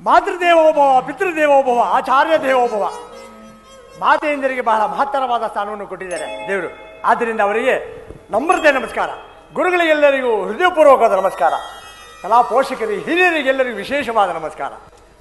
ಮಾತೃದೇವೋಭವ ಪಿತೃದೇವೋಭವ ಆಚಾರ್ಯ ದೇವೋಭವ ಮಾತೆಯಂದರಿಗೆ ಬಹಳ ಮಹತ್ತರವಾದ ಸ್ಥಾನವನ್ನು ಕೊಟ್ಟಿದ್ದಾರೆ ದೇವರು ಆದ್ದರಿಂದ ಅವರಿಗೆ ನಮ್ರತೆ ನಮಸ್ಕಾರ ಗುರುಗಳಿಗೆಲ್ಲರಿಗೂ ಹೃದಯಪೂರ್ವಕವಾದ ನಮಸ್ಕಾರ ಕಲಾ ಪೋಷಕರಿಗೆ ಹಿರಿಯರಿಗೆಲ್ಲರಿಗೂ ವಿಶೇಷವಾದ ನಮಸ್ಕಾರ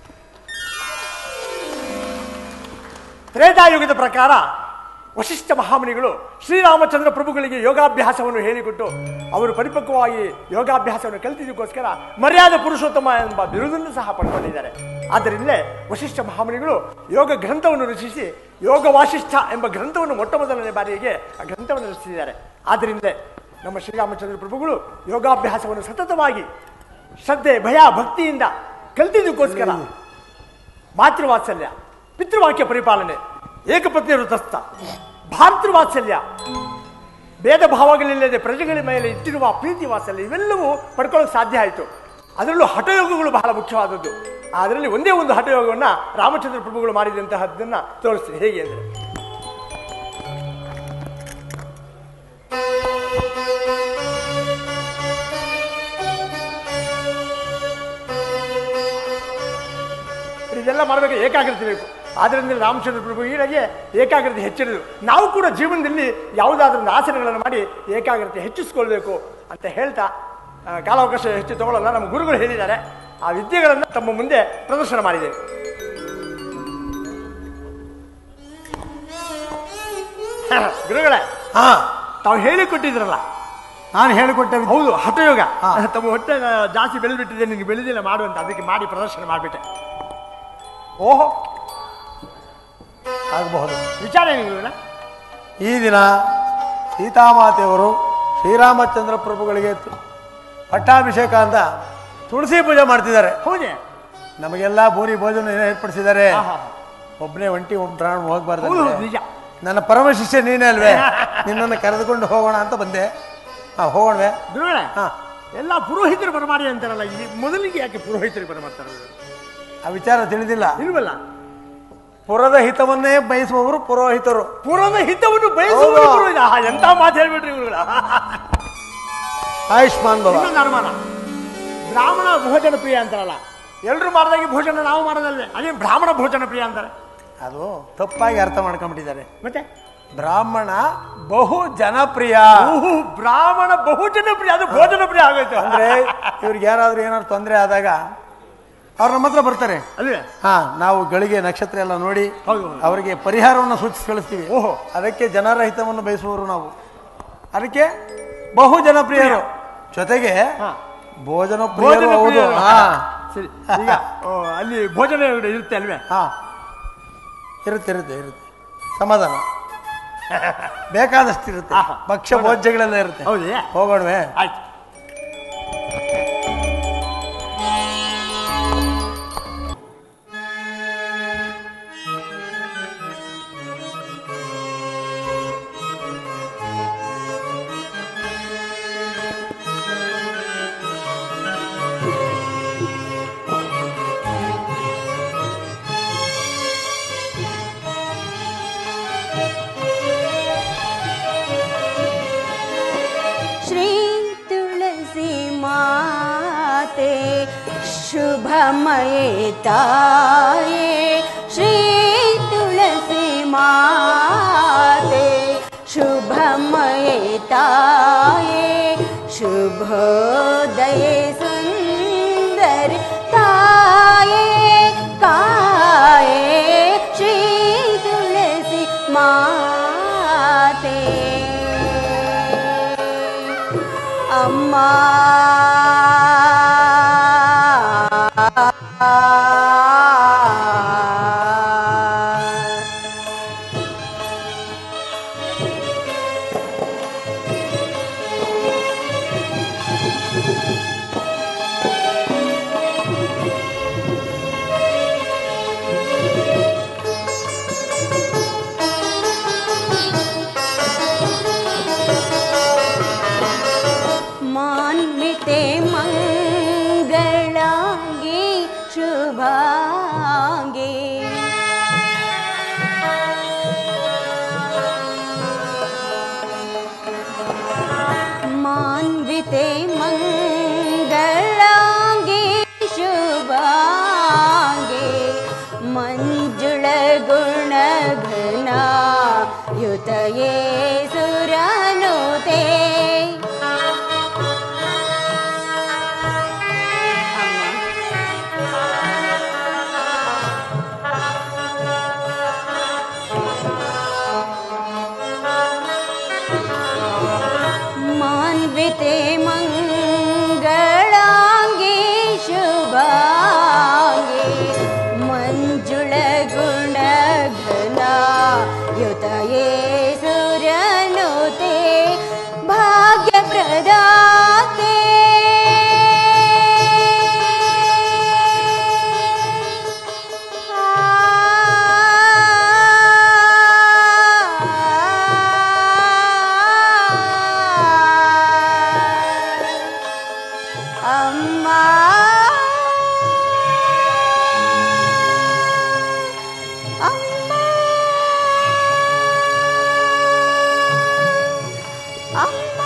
ತ್ರೇತಾಯುಗದ ಪ್ರಕಾರ ವಶಿಷ್ಠ ಮಹಾಮುನಿಗಳು ಶ್ರೀರಾಮಚಂದ್ರ ಪ್ರಭುಗಳಿಗೆ ಯೋಗಾಭ್ಯಾಸವನ್ನು ಹೇಳಿಕೊಟ್ಟು ಅವರು ಪರಿಪಕ್ವವಾಗಿ ಯೋಗಾಭ್ಯಾಸವನ್ನು ಕಲಿತಿದ್ದಕ್ಕೋಸ್ಕರ ಮರ್ಯಾದೆ ಪುರುಷೋತ್ತಮ ಎಂಬ ಬಿರುದನ್ನು ಸಹ ಪಡ್ಕೊಂಡಿದ್ದಾರೆ ಆದ್ದರಿಂದಲೇ ವಶಿಷ್ಠ ಮಹಾಮುನಿಗಳು ಯೋಗ ಗ್ರಂಥವನ್ನು ರಚಿಸಿ ಯೋಗ ವಾಸಿಷ್ಠ ಎಂಬ ಗ್ರಂಥವನ್ನು ಮೊಟ್ಟ ಮೊದಲನೇ ಬಾರಿಗೆ ಆ ಗ್ರಂಥವನ್ನು ರಚಿಸಿದ್ದಾರೆ ಆದ್ದರಿಂದಲೇ ನಮ್ಮ ಶ್ರೀರಾಮಚಂದ್ರ ಪ್ರಭುಗಳು ಯೋಗಾಭ್ಯಾಸವನ್ನು ಸತತವಾಗಿ ಶ್ರದ್ಧೆ ಭಯ ಭಕ್ತಿಯಿಂದ ಕಲಿತಿದ್ದಕ್ಕೋಸ್ಕರ ಮಾತೃವಾತ್ಸಲ್ಯ ಪಿತೃವಾಕ್ಯ ಪರಿಪಾಲನೆ ಏಕಪತ್ನಿ ವೃತಸ್ಥ ಭಾತೃವಾತ್ಸಲ್ಯ ಭೇದ ಭಾವಗಳಿಲ್ಲದೆ ಪ್ರಜೆಗಳ ಮೇಲೆ ಇಟ್ಟಿರುವ ಪ್ರೀತಿ ವಾತ್ಸಲ್ಯ ಇವೆಲ್ಲವೂ ಪಡ್ಕೊಳ್ಳೋಕೆ ಸಾಧ್ಯ ಆಯಿತು ಅದರಲ್ಲೂ ಹಠಯೋಗಗಳು ಬಹಳ ಮುಖ್ಯವಾದದ್ದು ಅದರಲ್ಲಿ ಒಂದೇ ಒಂದು ಹಠಯೋಗವನ್ನ ರಾಮಚಂದ್ರ ಪ್ರಭುಗಳು ಮಾಡಿದಂತಹದ್ದನ್ನ ತೋರಿಸ್ತೀನಿ ಹೇಗೆ ಅಂದರೆ ಇದೆಲ್ಲ ಮಾಡಬೇಕು ಏಕಾಗ್ರತೆ ಬೇಕು ಆದ್ದರಿಂದ ರಾಮಚಂದ್ರ ಪ್ರಭು ಹೀಗಾಗಿ ಏಕಾಗ್ರತೆ ಹೆಚ್ಚಿರೋದು ನಾವು ಕೂಡ ಜೀವನದಲ್ಲಿ ಯಾವುದಾದ್ರೂ ಒಂದು ಆಸನಗಳನ್ನು ಮಾಡಿ ಏಕಾಗ್ರತೆ ಹೆಚ್ಚಿಸ್ಕೊಳ್ಬೇಕು ಅಂತ ಹೇಳ್ತಾ ಆ, ಕಾಲಾವಕಾಶ ಹೆಚ್ಚು ತಗೊಳ್ಳಲ್ಲ ನಮ್ಮ ಗುರುಗಳು ಹೇಳಿದ್ದಾರೆ ಆ ವಿದ್ಯೆಗಳನ್ನು ತಮ್ಮ ಮುಂದೆ ಪ್ರದರ್ಶನ ಮಾಡಿದ್ದೇನೆ ಗುರುಗಳೇ ಹಾ ತಾವು ಹೇಳಿಕೊಟ್ಟಿದ್ರಲ್ಲ ನಾನು ಹೇಳಿಕೊಟ್ಟೆ ವಿದ್ಯೆ. ಹೌದು ಹಠಯೋಗ ಹಾ. ತಮ್ಮ ಹೊಟ್ಟೆ ಜಾಸ್ತಿ ಬೆಳೆದ್ಬಿಟ್ಟಿದೆ ನಿನಗೆ ಬೆಳೆದಿಲ್ಲ ಮಾಡುವಂತ ಅದಕ್ಕೆ ಮಾಡಿ ಪ್ರದರ್ಶನ ಮಾಡಿಬಿಟ್ಟೆ ಓಹೋ ಆಗಬಹುದು ವಿಚಾರ ಏನು ಗುರುಗಳೇ? ಈ ದಿನ ಸೀತಾಮಾತೆಯವರು ಶ್ರೀರಾಮಚಂದ್ರ ಪ್ರಭುಗಳಿಗೆ ತು- ಪಟ್ಟಾಭಿಷೇಕ ಅಂತ ತುಳಸಿ ಪೂಜೆ ಮಾಡ್ತಿದ್ದಾರೆ ಹೌದೇ ನಮಗೆಲ್ಲ ಭೂರಿ ಭೋಜನ ಏನೋ ಏರ್ಪಡಿಸಿದ್ದಾರೆ ಆಹಾ. ಒಬ್ಬನೇ ಒಂಟಿ ಒಬ್ಬ ಪ್ರಾಣ ಹೋಗ್ಬಾರ್ದು ಹೌದು ಅಂದ್ರೆ. ನಿಜ ನನ್ನ ಪರಮ ಶಿಷ್ಯ ನೀನೇ ಅಲ್ವೇ ನಿನ್ನನ್ನು ಕರೆದುಕೊಂಡು ಹೋಗೋಣ ಅಂತ ಬಂದೆ ಹಾ ಹೋಗೋಣವೇ ಗುರುಗಳೇ ಹಾ ಎಲ್ಲ ಪುರೋಹಿತರು ಬರಮಾಡಿ ಅಂತಾರಲ್ಲ ಈ ಮೊದಲಿಗೆ ಯಾಕೆ ಪುರೋಹಿತರು ಬರಮಾಡ್ತಾರೆ ಆ ವಿಚಾರ ತಿಳಿದಿಲ್ಲ ಇಲ್ವಲ್ಲ ಪುರದ ಹಿತವನ್ನೇ ಬಯಸುವವರು ಪುರೋಹಿತರು ಪುರದ ಹಿತವನ್ನು ಬಯಸುವ ಹೌದು. ಎಂತ ಮಾತು ಹೇಳ್ಬಿಟ್ರಿ ಗುರುಗಳ ಆಯುಷ್ಮಾನ್ ಭವ ಇನ್ನೊಂದು ಅನುಮಾನ ಬ್ರಾಹ್ಮಣ ಭೋಜನ ಪ್ರಿಯ ಅಂತಾರಲ್ಲ ಎಲ್ಲರೂ ಮಾಡಿದಾಗೆ ಭೋಜನ ನಾವು ಮಾಡೋದಲ್ವೇ ಅದೇ ಬ್ರಾಹ್ಮಣ ಭೋಜನ ಪ್ರಿಯ ಅಂತಾರೆ ಅದು ತಪ್ಪಾಗಿ ಅರ್ಥ ಮಾಡ್ಕೊಂಡ್ಬಿಟ್ಟಿದ್ದಾರೆ ಮತ್ತೆ ಬ್ರಾಹ್ಮಣ ಬಹು ಜನಪ್ರಿಯ ಓಹೋ, ಬ್ರಾಹ್ಮಣ ಬಹುಜನ ಪ್ರಿಯ ಅದು ಭೋಜನ ಪ್ರಿಯ ಆಗೋಯ್ತು ಅಂದ್ರೆ ಇವ್ರಿಗೆ ಯಾರಾದ್ರೂ ಏನಾದ್ರು ತೊಂದರೆ ಆದಾಗ ಅವ್ರು ನಮ್ಮ ಹತ್ರ ಬರ್ತಾರೆ ಅಲ್ವೇ ಹಾ ನಾವು ಗಳಿಗೆ ನಕ್ಷತ್ರ ಎಲ್ಲ ನೋಡಿ ಹೌದು, ಹೌದು. ಅವರಿಗೆ ಪರಿಹಾರವನ್ನು ಸೂಚಿಸಿ ಕಳಿಸ್ತೀವಿ ಓಹೋ. ಅದಕ್ಕೆ ಜನರ ಹಿತವನ್ನು ಬಯಸುವವರು ನಾವು ಅದಕ್ಕೆ ಬಹು ಜನಪ್ರಿಯರು ಜೊತೆಗೆ ಹಾ. ಭೋಜನ ಪ್ರಿಯರು ಭೋಜನ ಹೌದು ಪ್ರಿಯರು. ಹಾ ಸರಿ ಈಗ ಓ, ಅಲ್ಲಿ ಭೋಜನ ಇರುತ್ತೆ ಅಲ್ವೇ ಹಾ ಇರುತ್ತೆ ಇರುತ್ತೆ ಇರುತ್ತೆ ಸಮಾಧಾನ ಬೇಕಾದಷ್ಟು ಇರುತ್ತೆ ಆಹಾ. ಭಕ್ಷ್ಯ ಭೋಜ್ಯಗಳೆಲ್ಲ ಇರುತ್ತೆ ಹೌದೇ ಹೋಗೋಣವೇ ಆಯ್ತು श्री तुलसी माते शुभमये ताये श्री तुलसी माते शुभमये ताये शुभोदये सुन्दर ताये काये श्री तुलसी माते ಅಮ್ಮ ಮಾನ್ವಿತೆ ಮಂಗಳಾಂಗಿ ಶುಭಾಂಗಿ ಮಾನ್ವಿತೆ ಮಂಗಳಾಂಗಿ ಶುಭಾಂಗಿ युतये सुरनुते ಅಮ್ಮ मान्विते मङ्गलाङ्गे शुभाङ्गे मञ्जुळगुणघना युतये सुरनुते भाग्यप्रदाते ಅಮ್ಮ ಅಮ್ಮ ಅಮ್ಮ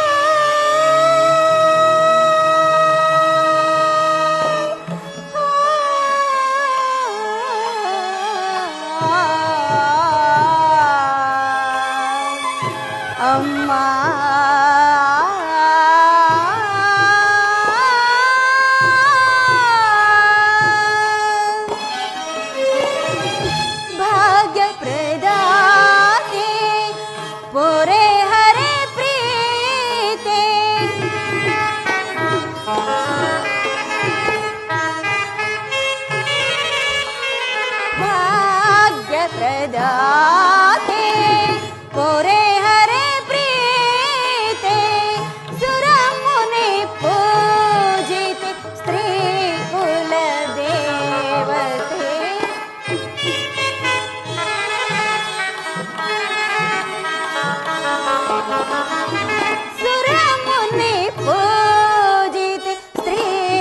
ಅಮ್ಮ भाग्यप्रदाते पुरे हरे प्रीते भाग्यप्रदाते पुरे हरे प्रीते सुरमुनि पूजिते स्त्री कुलदेवते सुरमुनि पूजिते स्त्री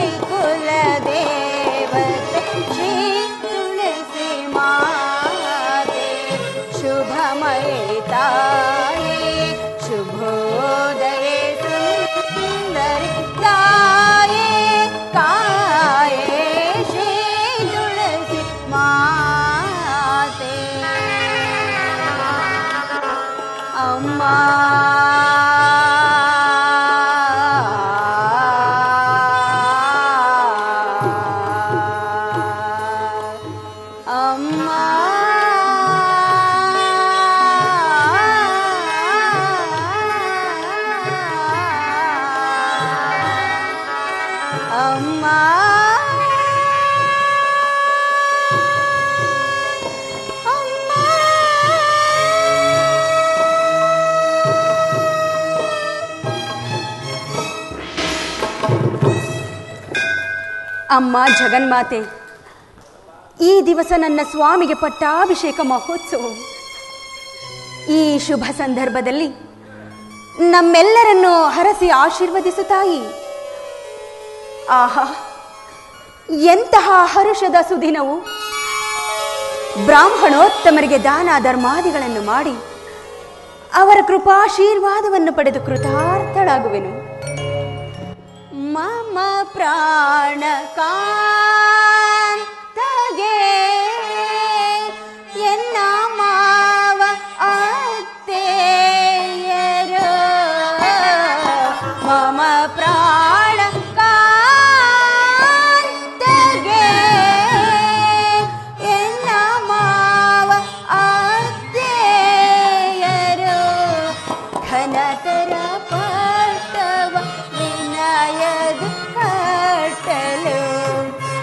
कुलदेवते श्री तुलसी माते शुभमये ताये शुभोदये सुन्दरि काये काये श्री तुलसी माते ಅಮ್ಮ ಅಮ್ಮ ಅಮ್ಮ ಅಮ್ಮ ಜಗನ್ಮಾತೆ ಈ ದಿವಸ ನನ್ನ ಸ್ವಾಮಿಗೆ ಪಟ್ಟಾಭಿಷೇಕ ಮಹೋತ್ಸವ ಈ ಶುಭ ಸಂದರ್ಭದಲ್ಲಿ ನಮ್ಮೆಲ್ಲರನ್ನು ಹರಸಿ ಆಶೀರ್ವದಿಸು ತಾಯಿ ಆಹಾ ಎಂತಹ ಹರುಷದ ಸುದಿನವು ಬ್ರಾಹ್ಮಣೋತ್ತಮರಿಗೆ ದಾನ ಧರ್ಮಾದಿಗಳನ್ನು ಮಾಡಿ ಅವರ ಕೃಪಾಶೀರ್ವಾದವನ್ನು ಪಡೆದು ಕೃತಾರ್ಥಳಾಗುವೆನು ಮಮ ಪ್ರಾಣ ಕಾಂತಗೆ ಎನ್ನ ಮಾವ ಅತ್ತೆಯರು ಮಮ ಪ್ರಾಣ ಕಾಂತಗೆ ಎನ್ನ ಮಾವ ಅತ್ತೆಯರು ಘನತರ ಪಟ್ಟವ ವಿನಯದ ಕಟ್ಟಲು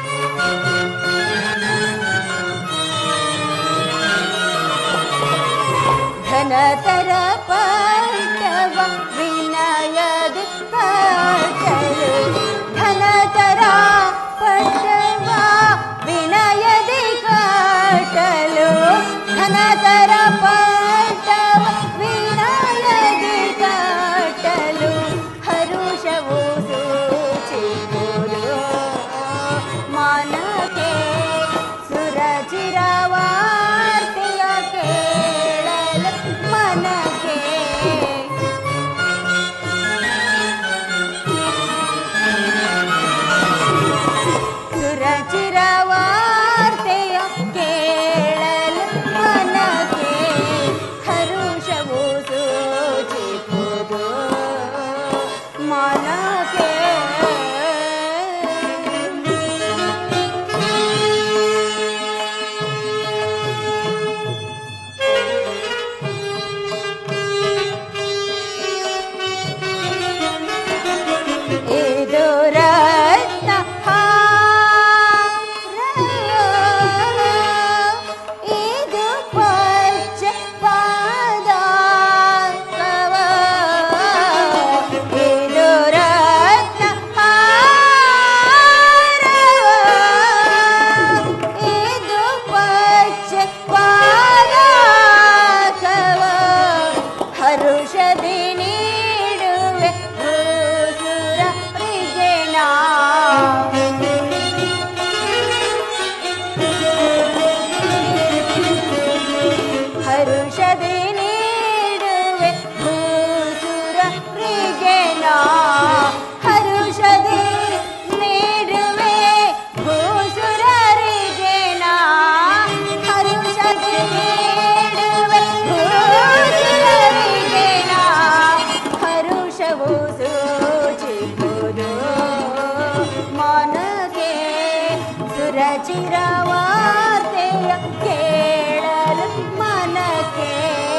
ಸುರಚಿರವಾರ್ತೆಯ ಕೇಳಲು ಮನಕ್ಕೆ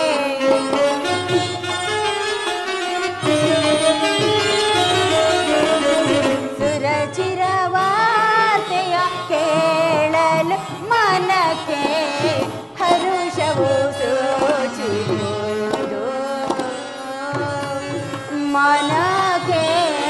ಸುರಚಿರವಾರ್ತೆಯ ಕೇಳಲು ಮನಕ್ಕೆ ಹರುಷವು ಸೂಚಿಸುವುದು ಮನಕ್ಕೆ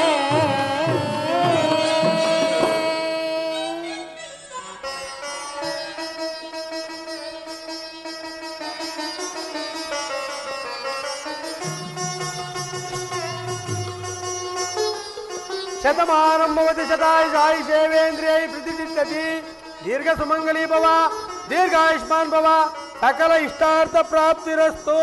ಶತಮಾನಂ ಭವತಿ ಶತಾಯ್ ಸಾಯಿ ಸೇವೇಂದ್ರಿಯೈ ಪ್ರತಿಷ್ಠತಿ ದೀರ್ಘ ಸುಮಂಗಲಿ ಭವ ದೀರ್ಘಾಯುಷ್ಮಾನ್ ಭವ ಸಕಲ ಇಷ್ಟಾರ್ಥ ಪ್ರಾಪ್ತಿರಸ್ತು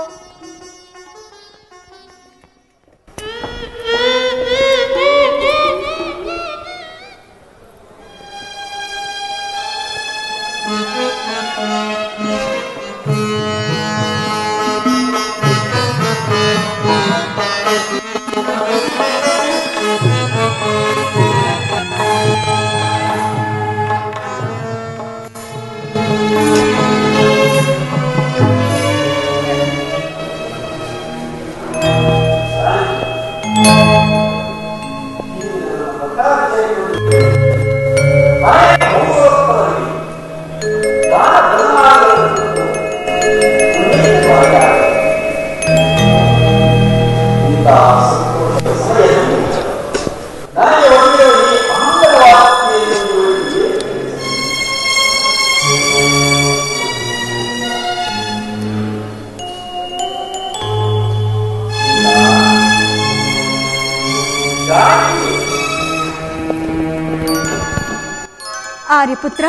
ಆರ್ಯಪುತ್ರ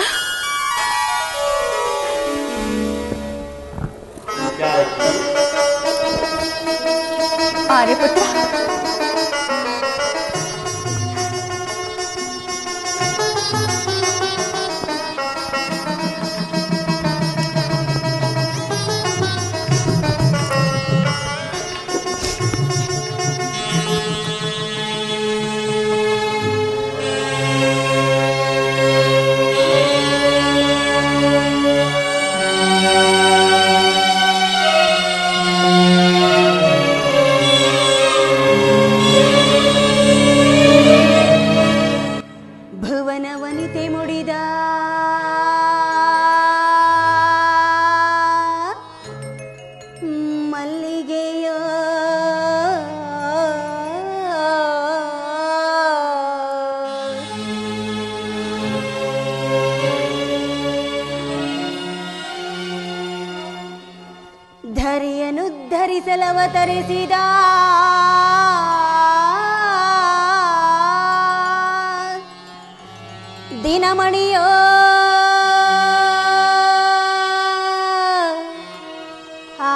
ಆರ್ಯಪುತ್ರ ಭುವನ ವನಿತೆ ಮುಡಿದ ಮಲ್ಲಿಗೆಯೋ ಧರಿಯನುದ್ಧರಿಸಲವತರಿಸಿದ ದಿನಮಣಿಯೋ ಆ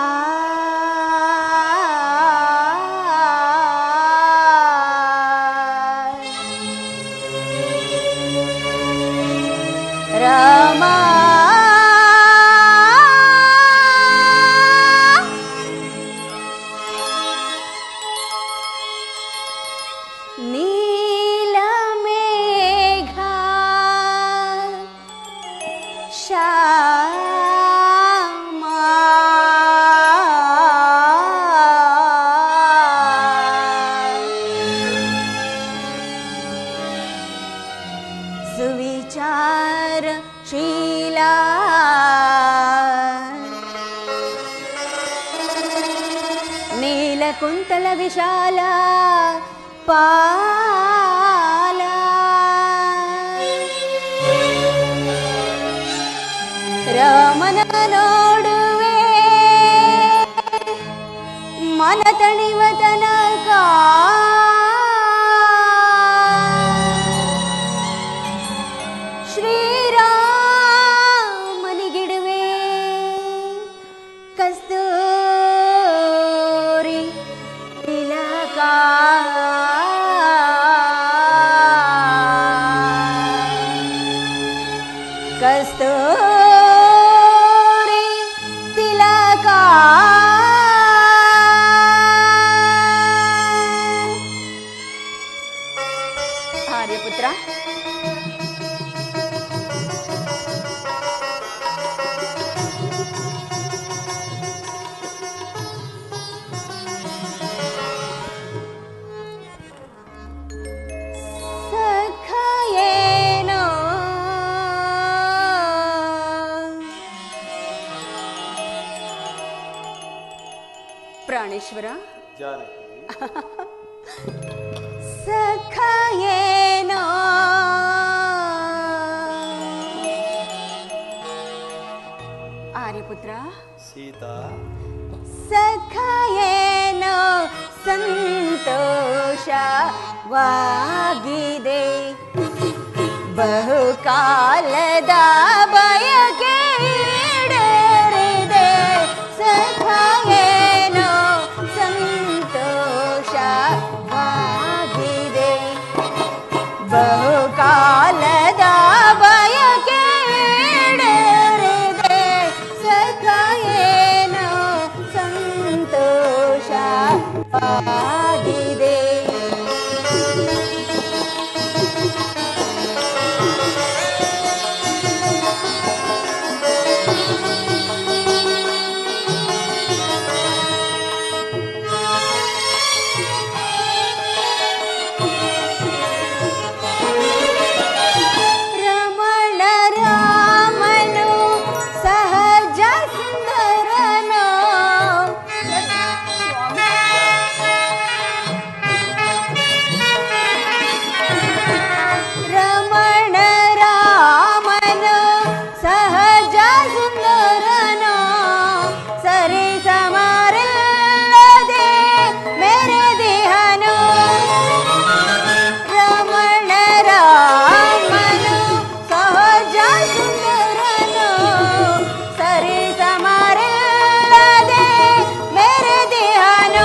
ರಾಮ ನೀಲಮೇಘ ಶ್ಯಾಮ ಸುವಿಚಾರ ಶೀಲಾ ನೀಲಕುಂತಲ ವಿಶಾಲ ಪಾಲ ರಾಮನ ನೋಡುವೆ ಮನ ತಣಿವ ತನಕ ಶ್ರೀರಾಮನಿಗಿಡುವೆ ಕಸ್ತೂರಿ ತಿಲಕ ಕಸ್ತೂರಿ ತಿಲಕ ಆರ್ಯಪುತ್ರ ಪ್ರಾಣೇಶ್ವರ ಜಾನಕಿ ಸಖಯೇನೋ ಆರ್ಯಪುತ್ರ ಸೀತಾ ಸಖಯೇನೋ ಸಂತೋಷವಾಗಿದೆ ಬಹುಕಾಲದ ಬಯಕೆ ಈಡೇರಿದೆ ಸಖಯೇನೋ ಸಂತೋಷವಾಗಿದೆ ಬಹುಕಾಲದ ಬಯಕೆ ಈಡೇರಿದೆ ಸಖಯೇನೋ ಸಂತೋಷವಾಗಿದೆ ರಮಣ ರಾಮನು ಸಹಜ ಸುಂದರನು ರಮಣ ರಾಮನು ಸಹಜ ಸುಂದರನು ಸರಿ ಸಮರಿಲ್ಲದೆ ಮೆರೆದಿಹನು ರಮಣ ರಾಮನು ಸಹಜ ಸುಂದರನು ಸರಿ ಸಮರಿಲ್ಲದೆ ಮೆರೆದಿಹನು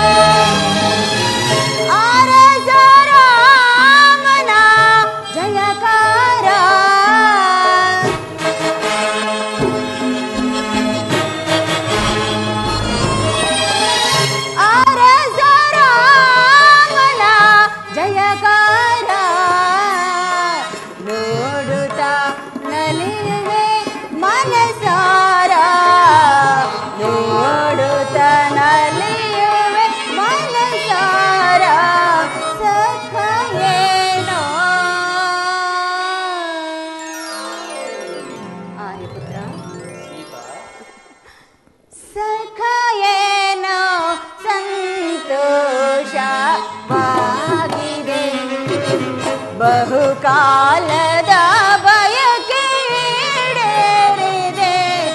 ಆರಸ ರಾಮನ ಜಯಕಾರ ಆರಸ ರಾಮನ ಜಯಕಾರ ನೋಡುತ್ತ ನಲಿವೆ ಮನಸಾರ ನೋಡುತ್ತ ನಲಿಯುವೆ ಮನಸಾರ ಸಖಯೇನೋ ಆರ್ಯಪುತ್ರ ಸೀತಾ ಸಖಯೇನೋ ಸಂತೋಷವಾಗಿದೆ ಬಹುಕಾಲದ ಬಯಕೆ ಈಡೇರಿದೆ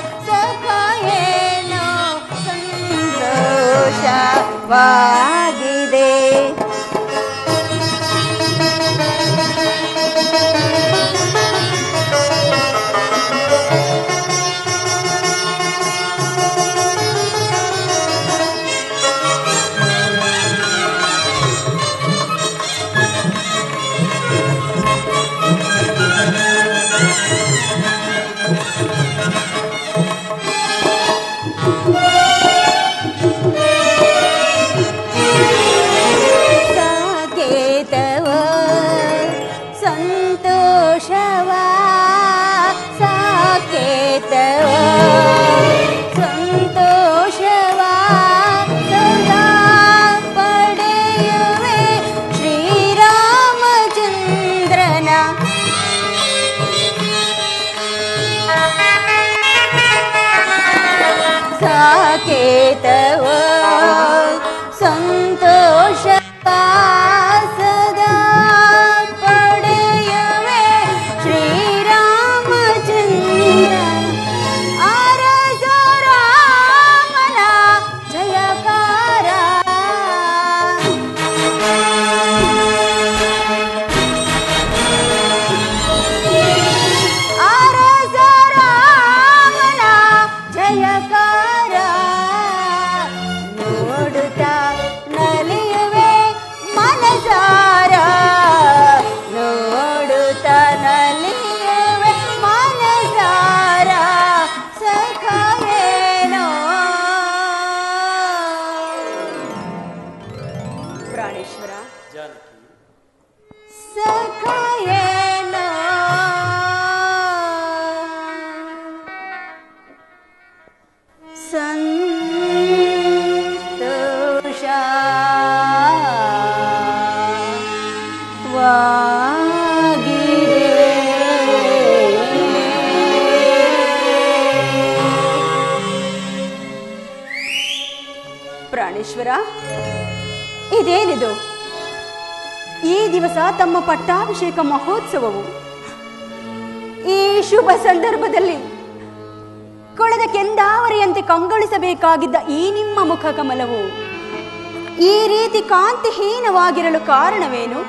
ಪ್ರಾಣೇಶ್ವರ ಇದೇನಿದು ಈ ದಿವಸ ತಮ್ಮ ಪಟ್ಟಾಭಿಷೇಕ ಮಹೋತ್ಸವವು ಈ ಶುಭ ಸಂದರ್ಭದಲ್ಲಿ ಕೊಳದ ಕೆಂದಾವರಿಯಂತೆ ಕಂಗೊಳಿಸಬೇಕಾಗಿದ್ದ ಈ ನಿಮ್ಮ ಮುಖ ಕಮಲವು ಈ ರೀತಿ ಕಾಂತಿಹೀನವಾಗಿರಲು ಕಾರಣವೇನು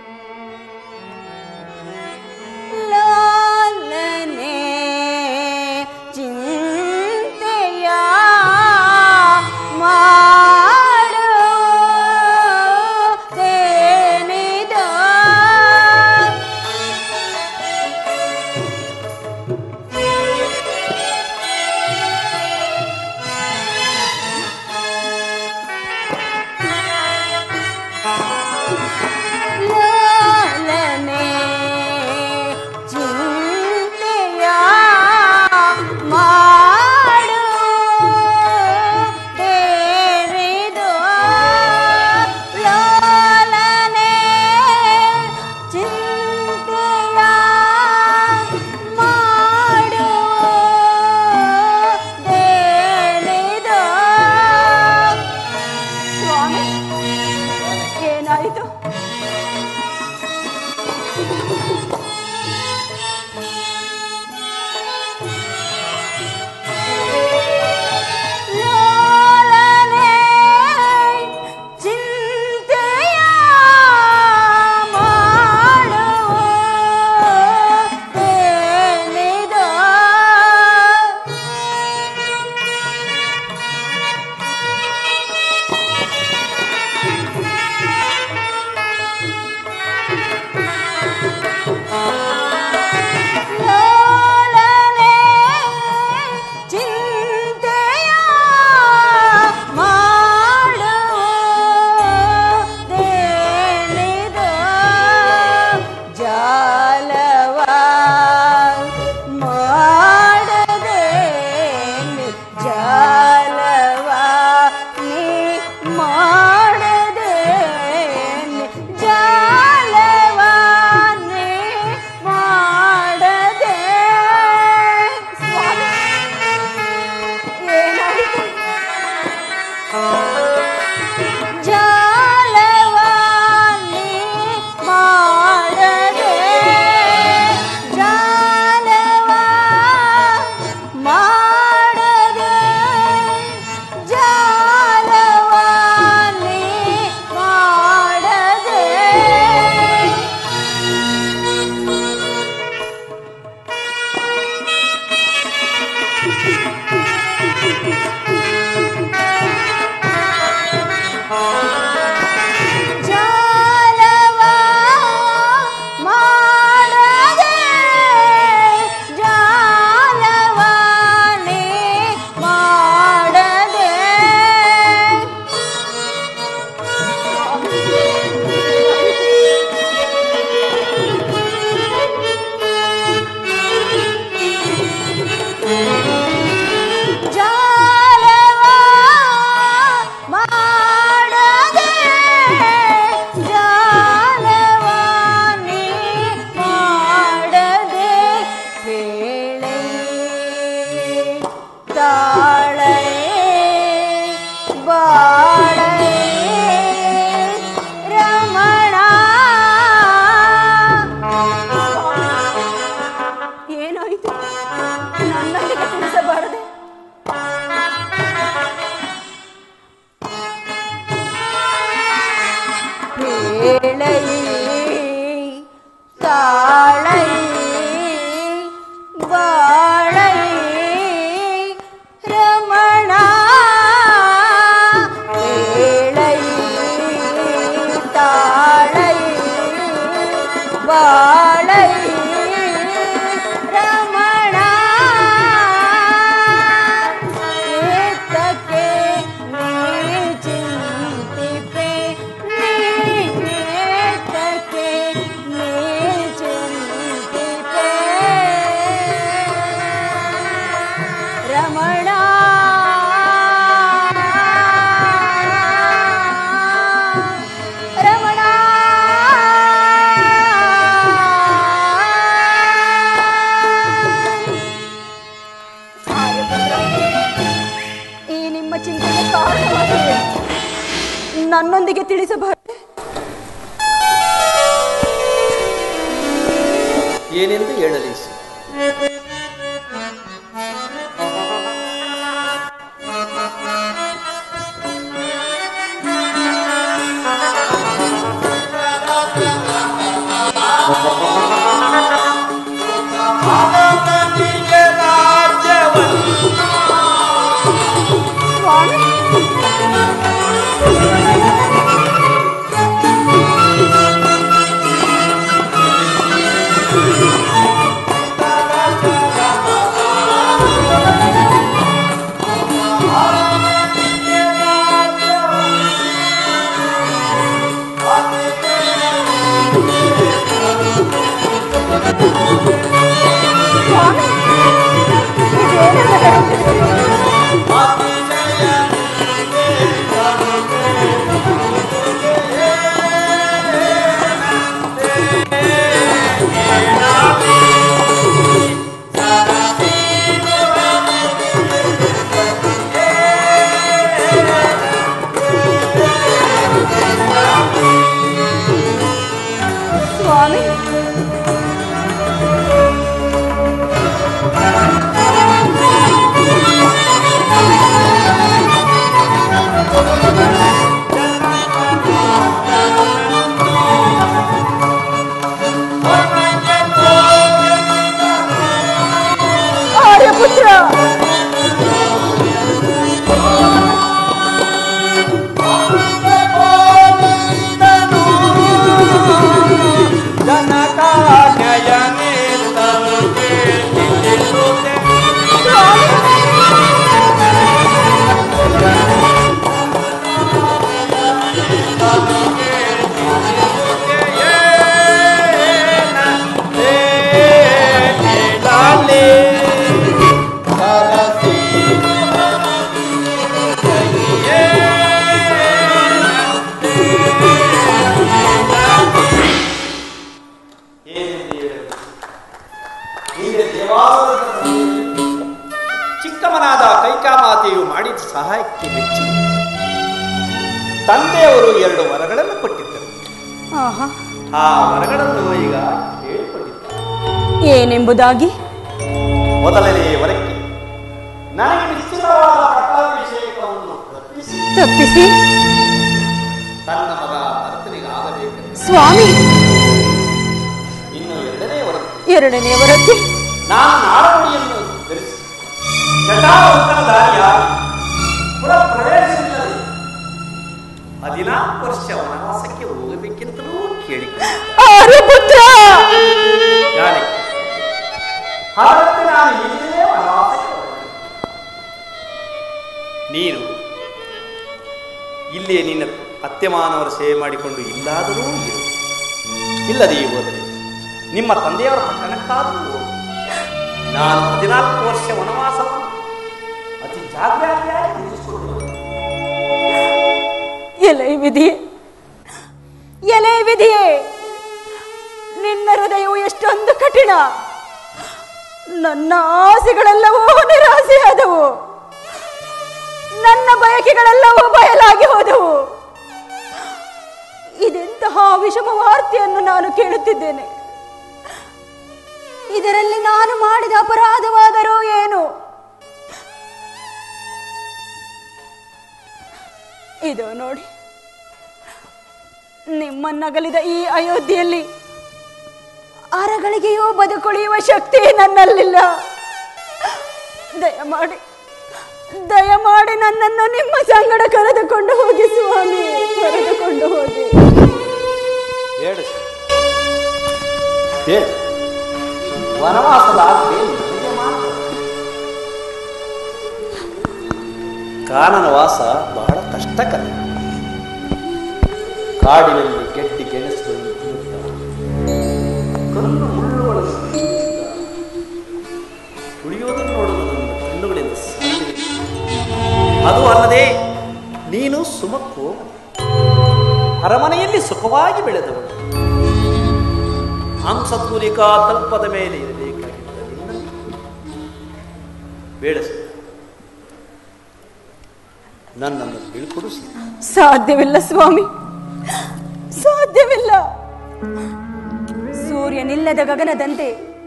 ಲಾಲನೆ ಚಿಂತೆಯ ಮಾಡುತ್ತೇನಿದ ಲಾಲನೆ ಚಿಂತೆಯ ಮಾಡು ದೇರಿದು ಲಾಲನೆ ಚಿಂತೆಯ ಮಾಡು ದೇರಿದು ಸ್ವಾಮಿ ಏನಾಯಿತು ಲೋಲನೆ ಚಿಂತೆಯ ಮಾಡುತ್ತೇನಿದ ಲೋಲನೆ ಚಿಂತೆಯ ಮಾಡುತ್ತೇನಿದು ಜಾಲವ ಮಾಡದೆ ನಿ ಜಾಲವ ನೀ ಮಾಡದೆ ನಿ ಜಾಲವ ನೀ ಮಾಡದೆ ಸ್ವಾಮಿ ಏನಾಯಿತು ಜಾಲವ ನೀ ಮಾಡದೆ ಜಾಲವ ಮಾಡದೆ ಜಾಲವ ನೀ ಮಾಡದೆ ಜಾಲವ ಮಾಡದೆ ಜಾಲವ ನೀ ಮಾಡದೆ ಜಾಲವ ಮಾಡದೆ ಜಾಲವ ನೀ ಮಾಡದೆ ವೇಳೆ ತಾಳೆ ಬಾಳೆ ರಮಣ ಏನಾಯಿತು ನನ್ನೊಂದಿಗೆ ತಿಳಿಸಬಾರದೆ வேளை தாளை வாழை ரமணா வேளை தாளை வாழை ரமணா ಏತಕ್ಕೆ ನೀ ಚಿಂತಿಪೆ ನೀ ಏತಕ್ಕೆ ನೀ ಚಿಂತಿಪೆ ರಮಣ ರಮಣ ಆರ್ಯಪುತ್ರ, ಈ ನಿಮ್ಮ ಚಿಂತೆಗೆ ಕಾರಣವಾಗಿದೆ ನನ್ನೊಂದಿಗೆ ತಿಳಿಸಬಾರದೆ ಏನೆಂದು ಹೇಳಲಿ ಸ್ವಾಮಿ ಸ್ವಾಮಿ ಇದೇನೆಲ್ಲ ಹೇಳುತ್ತಿರುವಿರಿ? ಸ್ವಾಮಿ ಆರ್ಯಪುತ್ರ ಚಿಕ್ಕಮ್ಮನಾದ ಕೈಕಾಮಾತೆಯು ಮಾಡಿದ ಸಹಾಯಕ್ಕೆ ಮೆಚ್ಚಿ ತಂದೆಯವರು ಎರಡು ವರಗಳನ್ನು ಕೊಟ್ಟಿದ್ದರು ಆಹಾ ಆ ವರಗಳನ್ನು ಈಗ ಹೇಳಿಕೊಂಡಿದ್ದಾರೆ ಏನೆಂಬುದಾಗಿ ಮೊದಲನೇ ವರಕ್ಕೆ ನನಗೆ ನಿಶ್ಚಿತವಾದ ಪಟ್ಟಾಭಿಷೇಕವನ್ನು ತಪ್ಪಿಸಿ ತಪ್ಪಿಸಿ ತನ್ನ ಮಗ ಭರತನಿಗಾಗಬೇಕೆಂದು ಸ್ವಾಮಿ ಇನ್ನು ಎರಡನೇ ವರಕ್ಕೆ ಎರಡನೇ ವರಕ್ಕೆ ನಾನು ನಾಡವಳಿಯನ್ನು ಧರಿಸಿ ಜಟಾವಂತನ ದಾರಿಯ ಪುನಃ ಪ್ರವೇಶವಿಲ್ಲದೆ ಹದಿನಾಲ್ಕು ವರ್ಷ ವನವಾಸಕ್ಕೆ ಹೋಗಬೇಕೆಂತಲೂ ಕೇಳಿಕೊಂಡೆ ಆರ್ಯಪುತ್ರ ಯಾರಿಗೆ ಹಾಗಾದ್ರೆ ನಾನು ಇಲ್ಲೇ ವನವಾಸಕ್ಕೆ ಹೋಗಬೇಕು. ನೀನು ಇಲ್ಲೇ ನಿನ್ನ ಅತ್ಯಮಾನವರ ಸೇವೆ ಮಾಡಿಕೊಂಡು ಇಲ್ಲಾದರೂ ಇರು ಇಲ್ಲದೆ ಹೋದರೆ ನಿಮ್ಮ ತಂದೆಯವರ ಪಟ್ಟಣಕ್ಕಾದರೂ ಹೋಗು. ನಾನು ಹದಿನಾಲ್ಕು ವರ್ಷ ವನವಾಸವನ್ನು ಅತಿ ಜಾಗ್ರತೆಯಾಗಿ ಮುಗಿಸಿಕೊಂಡು ಬಂದೆ. ಎಲೆ ವಿಧಿಯೇ ಎಲೆ ವಿಧಿಯೇ ನಿನ್ನ ಹೃದಯವು ಎಷ್ಟೊಂದು ಕಠಿಣ ನನ್ನ ಆಸೆಗಳೆಲ್ಲವೂ ನಿರಾಸೆಯಾದವು ನನ್ನ ಬಯಕೆಗಳೆಲ್ಲವೂ ಬಯಲಾಗಿ ಹೋದವು ಇದೆಂತಹ ವಿಷಮ ವಾರ್ತೆಯನ್ನು ನಾನು ಕೇಳುತ್ತಿದ್ದೇನೆ ಇದರಲ್ಲಿ ನಾನು ಮಾಡಿದ ಅಪರಾಧವಾದರೂ ಏನು ಇದು ನೋಡಿ ನಿಮ್ಮನ್ನಗಲಿದ ಈ ಅಯೋಧ್ಯೆಯಲ್ಲಿ ಅರಗಳಿಗೆಯೂ ಬದುಕುಳಿಯುವ ಶಕ್ತಿ ನನ್ನಲ್ಲಿಲ್ಲ ದಯಮಾಡಿ ದಯಮಾಡಿ ನನ್ನನ್ನು ನಿಮ್ಮ ಸಂಗಡ ಕರೆದುಕೊಂಡು ಹೋಗಿ ಸ್ವಾಮಿ ಕರೆದುಕೊಂಡು ಹೋಗಿ ಬೇಡ ಸರ್. ಬೇಡ ವನವಾಸದ ಆಜ್ಞೆ ನನಗೆ ಮಾತ್ರ. ಕಾನನ ವಾಸ ಬಹಳ ಕಷ್ಟಕರ ಕಾಡಿನಲ್ಲಿ ಗೆಡ್ಡಿ ಗೆಣಸುಗಳನ್ನು ತಿನ್ನುತ್ತಾ ಕಲ್ಲು ಮುಳ್ಳುಗಳನ್ನು ತಿನ್ನುತ್ತಾ ತುಳಿಯೋದನ್ನು ನೋಡಲು ನನ್ನ ಕಣ್ಣುಗಳಿಂದ ಸಾಧ್ಯವಿಲ್ಲ ಅದು ಅಲ್ಲದೆ ನೀನು ಸುಮಕ್ಕೂ ಅರಮನೆಯಲ್ಲಿ ಸುಖವಾಗಿ ಬೆಳೆದವಳು ಹಂಸತೂಲಿಕಾ ತಲ್ಪದ ಮೇಲೆ ಇರಬೇಕಾಗಿದ್ದ ನಿನ್ನನ್ನು ಬೇಡ ಸರ್. ನನ್ನನ್ನು ಬೀಳ್ಕೊಡಿಸಿ ಸಾಧ್ಯವಿಲ್ಲ ಸ್ವಾಮಿ ಸಾಧ್ಯವಿಲ್ಲ ಸೂರ್ಯನಿಲ್ಲದ ಗಗನದಂತೆ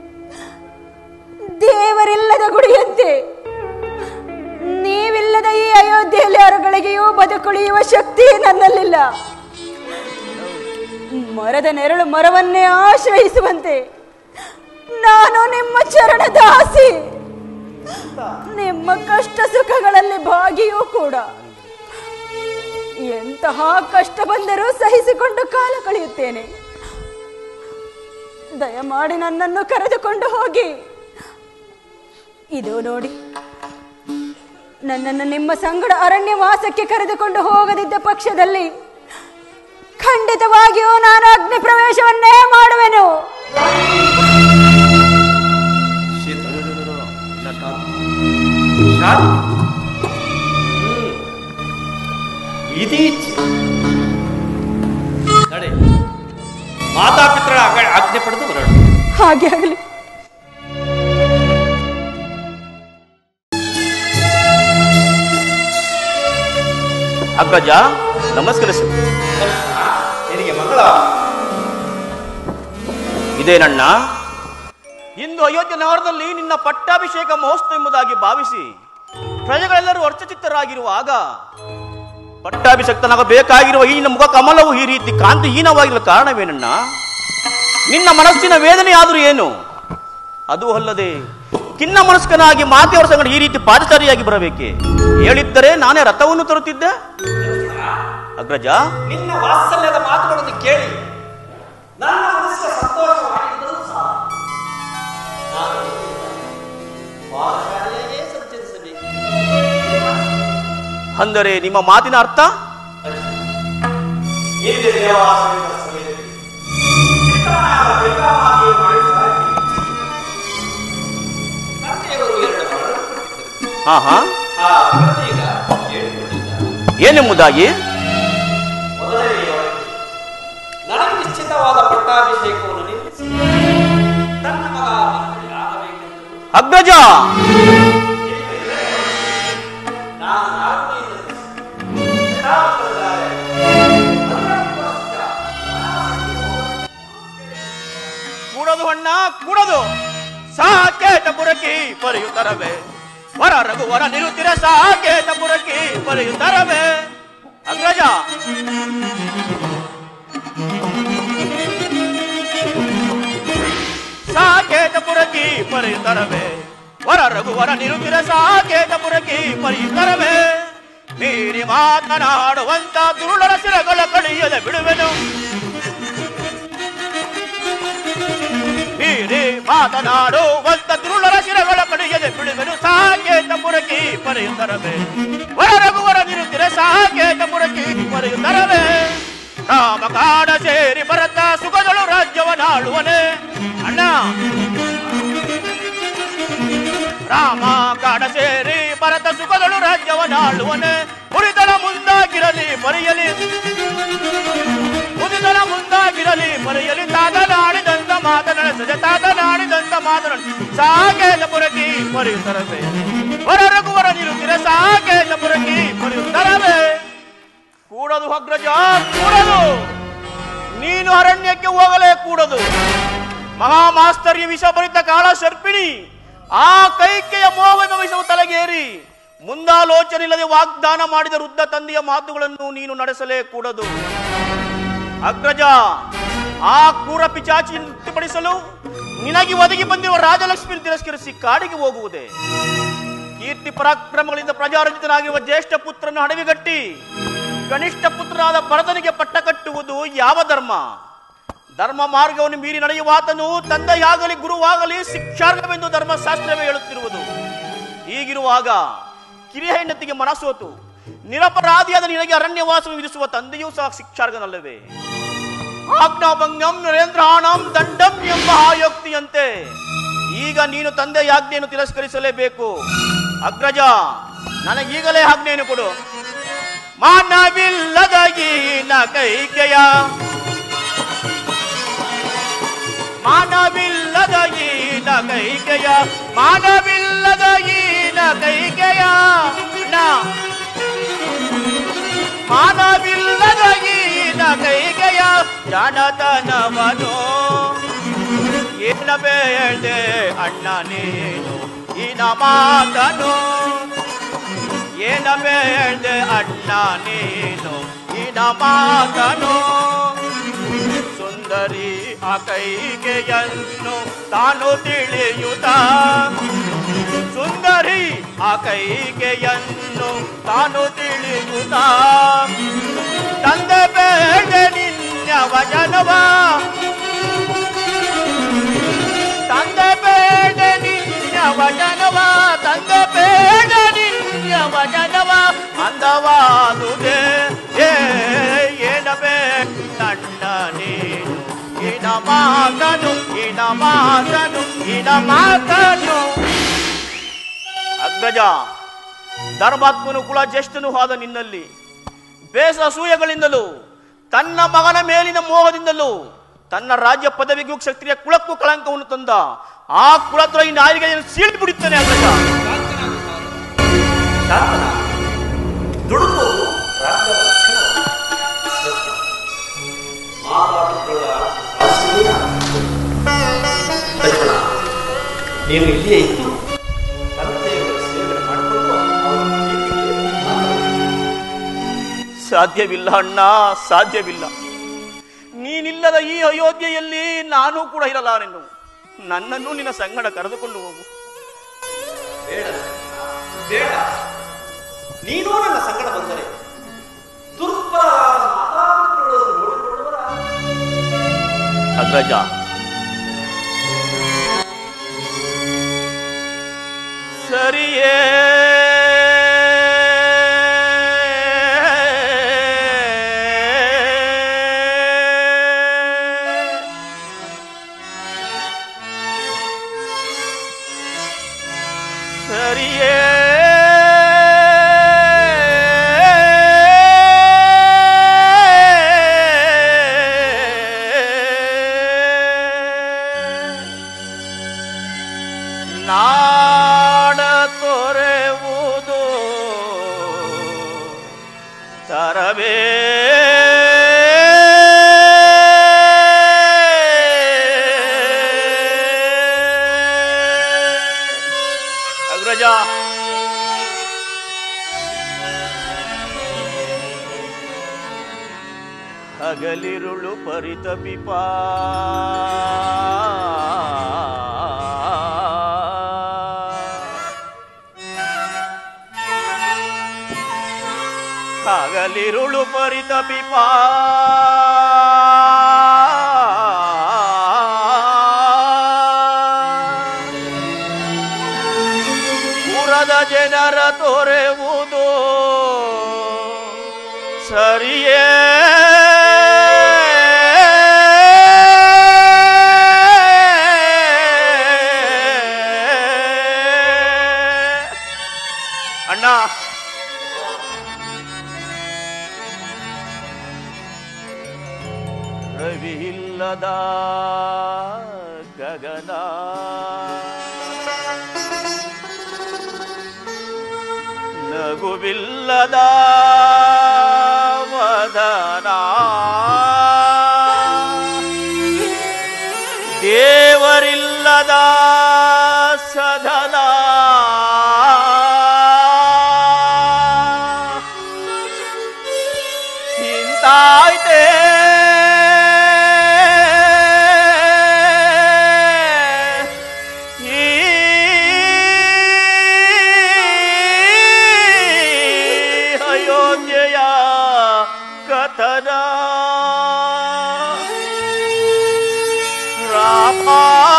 ದೇವರಿಲ್ಲದ ಗುಡಿಯಂತೆ ನೀವಿಲ್ಲದ ಈ ಅಯೋಧ್ಯೆಯಲ್ಲಿ ಅರಗಳಿಗೆಯೂ ಬದುಕುಳಿಯುವ ಶಕ್ತಿ ನನ್ನಲ್ಲಿಲ್ಲ ಮರದ ನೆರಳು ಮರವನ್ನೇ ಆಶ್ರಯಿಸುವಂತೆ ನಾನು ನಿಮ್ಮ ಚರಣ ದಾಸಿ ನಿಮ್ಮ ಕಷ್ಟ ಸುಖಗಳಲ್ಲಿ ಭಾಗಿಯೂ ಕೂಡ ಎಂತಹ ಕಷ್ಟ ಬಂದರೂ ಸಹಿಸಿಕೊಂಡು ಕಾಲ ಕಳೆಯುತ್ತೇನೆ ದಯಮಾಡಿ ನನ್ನನ್ನು ಕರೆದುಕೊಂಡು ಹೋಗಿ ಇದು ನೋಡಿ ನನ್ನನ್ನು ನಿಮ್ಮ ಸಂಗಡ ಅರಣ್ಯವಾಸಕ್ಕೆ ಕರೆದುಕೊಂಡು ಹೋಗದಿದ್ದ ಪಕ್ಷದಲ್ಲಿ ಖಂಡಿತವಾಗಿಯೂ ನಾನು ಅಗ್ನಿ ಪ್ರವೇಶವನ್ನೇ ಮಾಡುವೆನು ಶೀತ ಇಲ್ಲ ಶಾಂತಿ. ಶಾಂತಿ. ಹ್ಮ್. ಇದೀಚೆ ನಡೆ ಮಾತಾಪಿತರ ಆಜ್ಞೆ ಪಡೆದು ಬರೋಣ ಹಾಗೆ ಆಗಲಿ ಅಗ್ರಜ ನಮಸ್ಕರಿಸು ನಿನಗೆ ಮಗಳ ಇದೇನಣ್ಣ ಇಂದು ಅಯೋಧ್ಯೆ ನಗರದಲ್ಲಿ ನಿನ್ನ ಪಟ್ಟಾಭಿಷೇಕ ಮಹೋತ್ಸವ ಎಂಬುದಾಗಿ ಭಾವಿಸಿ ಪ್ರಜೆಗಳೆಲ್ಲರೂ ಅರ್ಚಚಿತ್ತರಾಗಿರುವಾಗ ಪಟ್ಟಾಭಿಷಕ್ತನಾಗಬೇಕಾಗಿರುವ ಈ ನಿನ್ನ ಮುಖ ಕಮಲವು ಈ ರೀತಿ ಕಾಂತಿಹೀನವಾಗಿರಲು ಕಾರಣವೇನಣ್ಣ ನಿನ್ನ ಮನಸ್ಸಿನ ವೇದನೆ ಆದರೂ ಏನು ಅದು ಅಲ್ಲದೆ ಖಿನ್ನ ಮನಸ್ಕನಾಗಿ ಮಾತೆಯವರ ಸಂಗಡ ಈ ರೀತಿ ಪಾದಚಾರಿಯಾಗಿ ಬರಬೇಕೆ ಹೇಳಿದ್ದರೆ ನಾನೇ ರಥವನ್ನು ತರುತ್ತಿದ್ದೆ ಅಗ್ರಜ ನಿನ್ನ ವಾತ್ಸಲ್ಯದ ಮಾತುಗಳನ್ನು ಕೇಳಿ ನನ್ನ ಮನಸ್ಸಿಗೆ ಸಂತೋಷವಾಗಿದ್ದರೂ ಸಹ ನಾನು ಪಾದಚಾರಿಯಾಗಿಯೇ ಸಂಚರಿಸಬೇಕು ಅಂದರೆ ನಿಮ್ಮ ಮಾತಿನ ಅರ್ಥ ಹಿಂದೆ ದೇವಾಲಯದ ಸಮಯದಲ್ಲಿ ಚಿಕ್ಕಮ್ಮನಾದ ಬೆಳ್ಳಮಾತೆಯು ಮಾಡಿದ ತಂದೆಯವರು ಎರಡು ಮರಳು ಕೊಟ್ಟಿದ್ದರು ಹಾ ಹಾ ಆ ಈಗ ಹೇಳಿಕೊಂಡಿದ್ದಾರೆ ಏನೆಂಬುದಾಗಿ ಮೊದಲನೆಯವರಿಗೆ ನನಗೆ ನಿಶ್ಚಿತವಾದ ಪಟ್ಟಾಭಿಷೇಕವನ್ನು ನಿಲ್ಲಿಸಿ ತನ್ನ ಮಗ ಮಂತ್ರಿ ಆಗಬೇಕೆಂದು ಅಗ್ರಜ ನಾನು ನಾಲ್ಕನೆಯ ಯಥಾರ್ಥದಲ್ಲಿ ಹದಿನೆಂಟು ವರ್ಷ ಕೂಡದು ಅಣ್ಣ ಕೂಡದು ಸಾಕೇತ ಪುರಕಿ ಪರಿಯುತ್ತರವೆ ವರ ರಘುವರ ನಿರುತ್ತಿರ ಸಾಕೇತ ಪುರಕಿ ಪರಿಯುತ್ತರವೆ ಅಗ್ರಜ ಸಾಕೇತ ಪುರಕಿ ಪರಿಯುತ್ತರವೆ ವರ ರಘುವರ ನಿರುತ್ತಿರ ಸಾಕೇತ ಪುರಕಿ ಪರಿಯುತ್ತರವೆ ಮೀರಿ ಮಾತನಾಡುವಂತ ದುರುಳರ ಸಿರಗಳ ಕಡಿಯದೆ ಬಿಡುವೆನು ಮೀರಿ ಮಾತನಾಡುವಂತ ದುರುಳರ ಶಿರಗಳ ಕಡೆಯದೆ ಬಿಡುವೆನು ಸಾಕೇತ ಪುರಕಿ ಪರೆಯುತ್ತರವೆ ವರ ರಘುವರ ನಿರುತ್ತಿರ ಸಾಕೇತ ಪುರಕಿ ಪರೆಯುತ್ತರವೆ ರಾಮ ಕಾಡ ಸೇರಿ ಭರತ ಸುಖದಳು ರಾಜ್ಯವನಾಳುವನೆ ಅಣ್ಣ ರಾಮ ಕಾಡ ಸೇರಿ ಭರತ ಸುಖದಳು ರಾಜ್ಯವನಾಳುವನೆ ಉಳಿದಳ ಮುಂದಾಗಿರಲಿ ಮರೆಯಲಿ ಮುದಿದಳ ಮುಂದಾಗಿರಲಿ ಮರೆಯಲಿ ತಾತನಾಡಿದಂತ ಮಾತನಾಡಿಸದೆ ತಾತನಾಡಿದಂತ ಮಾತನಾಡಿ ಸಾಕೇತ ಪುರಕಿ ಮರೆಯುತ್ತರವೆ ಹೊರ ರಘುವರ ನಿರುತ್ತಿರ ಸಾಕೇತ ಪುರಕಿ ಮರೆಯುತ್ತರವೆ ಕೂಡದು ಅಗ್ರಜ ಕೂಡದು ನೀನು ಅರಣ್ಯಕ್ಕೆ ಹೋಗಲೇ ಕೂಡದು ಮಹಾಮಾಸ್ತರ್ಯ ವಿಷಭರಿತ ಕಾಳ ಸರ್ಪಿಣಿ ಆ ಕೈಕೆಯ ಮೋಹವೆಂಬ ವಿಷವು ತಲೆಗೇರಿ ಮುಂದಾಲೋಚನೆ ಇಲ್ಲದೆ ವಾಗ್ದಾನ ಮಾಡಿದ ವೃದ್ಧ ತಂದೆಯ ಮಾತುಗಳನ್ನು ನೀನು ನಡೆಸಲೇ ಕೂಡದು ಅಗ್ರಜ ಆ ಕ್ರೂರ ಪಿಚಾಚಿ ತೃಪ್ತಿಪಡಿಸಲು ನಿನಗೆ ಒದಗಿ ಬಂದಿರುವ ರಾಜಲಕ್ಷ್ಮಿ ತಿರಸ್ಕರಿಸಿ ಕಾಡಿಗೆ ಹೋಗುವುದೇ ಕೀರ್ತಿ ಪರಾಕ್ರಮಗಳಿಂದ ಪ್ರಜಾರಂಜಿತನಾಗಿರುವ ಜ್ಯೇಷ್ಠ ಪುತ್ರನ ಹಡವಿಗಟ್ಟಿ ಕನಿಷ್ಠ ಪುತ್ರನಾದ ಭರತನಿಗೆ ಪಟ್ಟ ಕಟ್ಟುವುದು ಯಾವ ಧರ್ಮ ಧರ್ಮ ಮಾರ್ಗವನ್ನು ಮೀರಿ ನಡೆಯುವಾತನು ತಂದೆಯಾಗಲಿ ಗುರುವಾಗಲಿ ಶಿಕ್ಷಾರ್ಹವೆಂದು ಧರ್ಮಶಾಸ್ತ್ರವೇ ಹೇಳುತ್ತಿರುವುದು ಹೀಗಿರುವಾಗ ಕಿರಿಯ ಹೆಂಡತಿಗೆ ಮನಸೋತು ನಿರಪರಾಧಿಯಾದ ನಿನಗೆ ಅರಣ್ಯವಾಸವನ್ನು ವಿಧಿಸುವ ತಂದೆಯೂ ಸಹ ಶಿಕ್ಷಾರ್ಹನಲ್ಲವೇ ಆಜ್ಞಾಭಂಗಂ ನರೇಂದ್ರಾಣಂ ದಂಡಂ ಎಂಬ ಆಯೋಕ್ತಿಯಂತೆ ಈಗ ನೀನು ತಂದೆಯ ಆಜ್ಞೆಯನ್ನು ತಿರಸ್ಕರಿಸಲೇಬೇಕು ಅಗ್ರಜ ನನಗೀಗಲೇ ಆಜ್ಞೆಯನ್ನು ಕೊಡು ಮಾನವಿಲ್ಲದ ಈನ ಕೈಕೆಯ ಮಾನವಿಲ್ಲದ ಈನ ಕೈಕೆಯ ಮಾನವಿಲ್ಲದ ಈನ ಕೈಕೆಯ ಅಣ್ಣ ಜಾಣತನವನು ಏನ ಬೇಳ್ದೆ ಅಣ್ಣ ನೀನು ಈನ ಮಾತನು ಏನ ಬೇಳ್ದೆ ಅಣ್ಣ ನೀನು ಈನ ಮಾತನು ಸುಂದರಿ ಆ ಕೈಗೆಯನ್ನು ತಾನು ತಿಳಿಯುತ್ತ ಸುಂದರಿ ಆ ಕೈಗೆಯನ್ನು ತಾನು ತಿಳಿಯುತ್ತ ತಂದೆ ಬೇಡ ನಿನ್ನ ವಚನವ ತಂದೆ ಬೇಡ ನಿನ್ನ ವಚನವ ತಂದೆ ಬೇಡ ನಿನ್ನ ವಚನವ ಅಂದವಾದುದೇ ಏ ಏನ ಬೇಡ ನೀನು ಇನ ಮಾತನು ಇನ ಮಾತನು ಇನ ಮಾತನು ಅಗ್ರಜ ಧರ್ಮಾತ್ಮನು ಕುಲ ಜ್ಯೇಷ್ಠನು ಆದ ನಿನ್ನಲ್ಲಿ ಬೇಸ ಅಸೂಯೆಗಳಿಂದಲೂ ತನ್ನ ಮಗನ ಮೇಲಿನ ಮೋಹದಿಂದಲೂ ತನ್ನ ರಾಜ್ಯ ಪದವಿಗೂ ಕ್ಷತ್ರಿಯ ಕುಲಕ್ಕೂ ಕಳಂಕವನ್ನು ತಂದ ಆ ಕುಲದ್ರೋಹಿ ನಾಯಿಗೆಯನ್ನು ಸೀಳಿ ಬಿಡುತ್ತಾನೆ ಅಗ್ರಜ ಶಾಂತನ ದುಡುಕುವುದು ರಾಜ್ಯದ ಲಕ್ಷಣವಲ್ಲ. ಮಾತಾಡುಗಳ ಆಸೆಯೇ ಲಕ್ಷ್ಮಣ ನೀನು ಇಲ್ಲಿಯೇ ಇದ್ದು ತಂದೆಯವರ ಸೇವೆ ಮಾಡಿಕೊಂಡು ಅವರ ಪ್ರೀತಿಗೆ ಮಾತಾಡು. ಸಾಧ್ಯವಿಲ್ಲ ಅಣ್ಣ ಸಾಧ್ಯವಿಲ್ಲ ನೀನಿಲ್ಲದ ಈ ಅಯೋಧ್ಯೆಯಲ್ಲಿ ನಾನು ಕೂಡ ಇರಲಾರೆನು ನನ್ನನ್ನು ನಿನ್ನ ಸಂಗಡ ಕರೆದುಕೊಂಡು ಹೋಗು ಬೇಡ ಬೇಡ ನೀನು ನನ್ನ ಸಂಗಡ ಬಂದರೆ ದುರ್ಬಲರಾದ ಮಾತಾಡುಗಳನ್ನು ನೋಡಿಕೊಳ್ಳುವರ ಅಗ್ರಜ ಸರಿಯೇ ಸರಿಯೇ ನಾಡ ತೊರೆವುದು ತರವೇ ಅಗ್ರಜ ಹಗಲಿರುಳು ಪರಿತಪಿಪ ಹಗಲಿರುಳು ಪರಿತಪಿಪ ಪುರದ ಜನರ ತೊರೆವುದು ಸರಿಯೇ ಅಣ್ಣ ರವಿ ಇಲ್ಲದ ಗಗನ ನಗುವಿಲ್ಲದ ವದನ ದೇವರಿಲ್ಲದ ಸದನ ಇಂತಾಯ್ತೆ ಈ ಅಯೋಧ್ಯೆಯ ಕಥನ ರಾಮ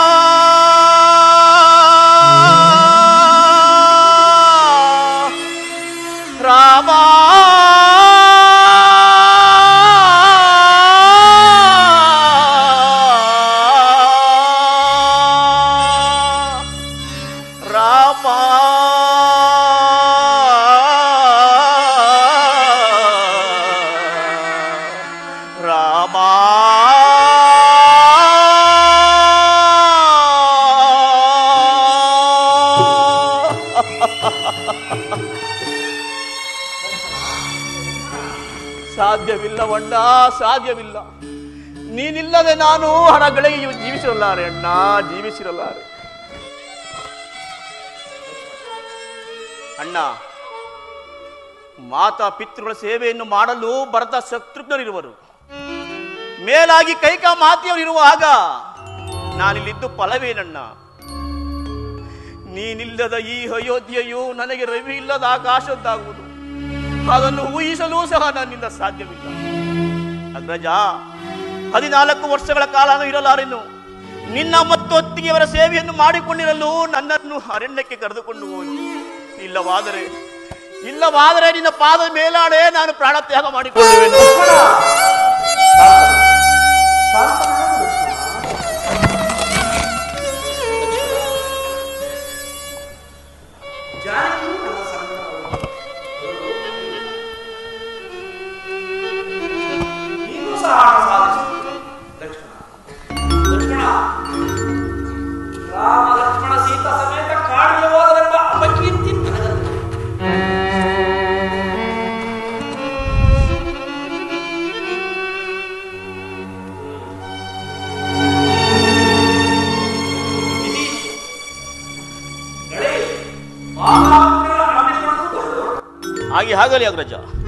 ರಾಮ ರಾಮ ರಾಮ ಸಾಧ್ಯವಿಲ್ಲವಣ್ಣ ಸಾಧ್ಯವಿಲ್ಲ ನೀನಿಲ್ಲದೆ ನಾನು ಹಣಗಳಿಗೆ ಜೀವಿಸಿರಲಾರೆ ಅಣ್ಣ ಜೀವಿಸಿರಲಾರೆ ಅಣ್ಣ ಮಾತಾ ಪಿತೃಗಳ ಸೇವೆಯನ್ನು ಮಾಡಲು ಭರತ ಶತ್ರುಘ್ನರಿರುವರು ಮೇಲಾಗಿ ಕೈಕಾ ಮಾತೆಯವರಿರುವಾಗ ನಾನಿಲ್ಲಿದ್ದು ಫಲವೇನಣ್ಣ ನೀನಿಲ್ಲದ ಈ ಅಯೋಧ್ಯೆಯು ನನಗೆ ರವಿ ಇಲ್ಲದ ಆಕಾಶದ್ದಾಗುವುದು ಅದನ್ನು ಊಹಿಸಲೂ ಸಹ ನನ್ನಿಂದ ಸಾಧ್ಯವಿಲ್ಲ ಅಗ್ರಜ ಹದಿನಾಲ್ಕು ವರ್ಷಗಳ ಕಾಲ ನಾನು ಇರಲಾರೆನು ನಿನ್ನ ಮತ್ತು ಒತ್ತಿಗೆಯವರ ಸೇವೆಯನ್ನು ಮಾಡಿಕೊಂಡಿರಲು ನನ್ನನ್ನು ಅರಣ್ಯಕ್ಕೆ ಕರೆದುಕೊಂಡು ಹೋಗಿ ಇಲ್ಲವಾದರೆ ಇಲ್ಲವಾದರೆ ನಿನ್ನ ಪಾದ ಮೇಲಾಡೆ ನಾನು ಪ್ರಾಣ ತ್ಯಾಗ ಮಾಡಿಕೊಳ್ಳುವೆನು ಜಾನಕಿಯು ನನ್ನ ಸಂಗಡವಳು. ನೀನು ಸಹ ಹಣ ಸಾಧಿಸು ಲಕ್ಷ್ಮಣ ಲಕ್ಷ್ಮಣ ರಾಮ ಲಕ್ಷ್ಮಣ ಸೀತಾ ಸಮೇತ ಕಾಡಿಗೆ ಹೋದರೆಂಬ ಅಪಕೀರ್ತಿ ನನಗಲ್ಲ ವಿಧಿ ನಡೆ ಮಾತಾಡುತ್ತಿರುವ ಆಮೇಲೆ ಮಾಡೋದು ದೊಡ್ಡದು. ಹಾಗೆ ಆಗಲಿ ಅಗ್ರಜ